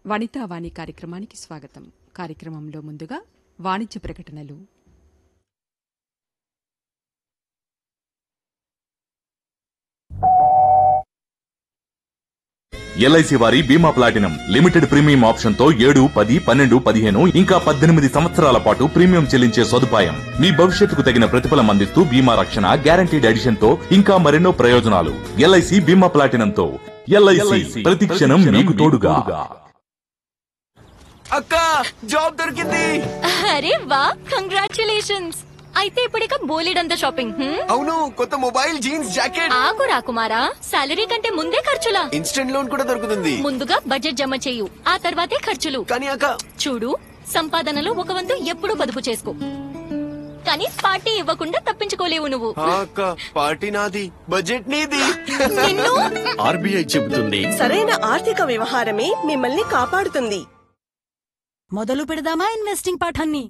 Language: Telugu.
వనితావాణి కార్యక్రమానికి స్వాగతం కార్యక్రమంలో ముందుగా వాణిజ్య ప్రకటనలు ఎల్ఐసి వారి బీమా ప్లాటినం లిమిటెడ్ ప్రీమియం ఆప్షన్ తో ఏడు పది పన్నెండు పదిహేను ఇంకా పద్దెనిమిది సంవత్సరాల పాటు ప్రీమియం చెల్లించే సదుపాయం మీ భవిష్యత్తుకు తగిన ప్రతిఫలం అందిస్తూ బీమా రక్షణ గ్యారంటీడ్ ఎడిషన్ తో ఇంకా మరెన్నో ప్రయోజనాలు ఎల్ఐసి బీమా ప్లాటినం తో ఎల్ఐసి ప్రతి క్షణం మీకు తోడుగా అక్క జాబ్ దొరికింది అరే వా కంగ్రాచులేషన్స్ అయితే ఇప్పుడిక బోలెడంత షాపింగ్ హ్మ్? అవును కొత్త మొబైల్ జీన్స్ జాకెట్ ఆగు రాకుమారా సాలరీ కంటే ముందే ఖర్చులా ఇన్స్టెంట్ లోన్ కూడా దొరుకుతుంది ముందుగా బడ్జెట్ జమ చేయు ఆ తర్వాతే ఖర్చులు కానీ అక్క చూడు సంపాదనలో ఒక వంతు ఎప్పుడూ పొదుపు చేసుకో కానీ పార్టీ ఇవ్వకుండా తప్పించుకోలేవు నువ్వు ఆ అక్క పార్టీ నాది బడ్జెట్ నీది నిన్ను ఆర్బీఐ చెబుతుంది సరైన ఆర్థిక వ్యవహారమే మిమ్మల్ని కాపాడుతుంది మొదలు పెడదామా ఇన్వెస్టింగ్ పాఠాన్ని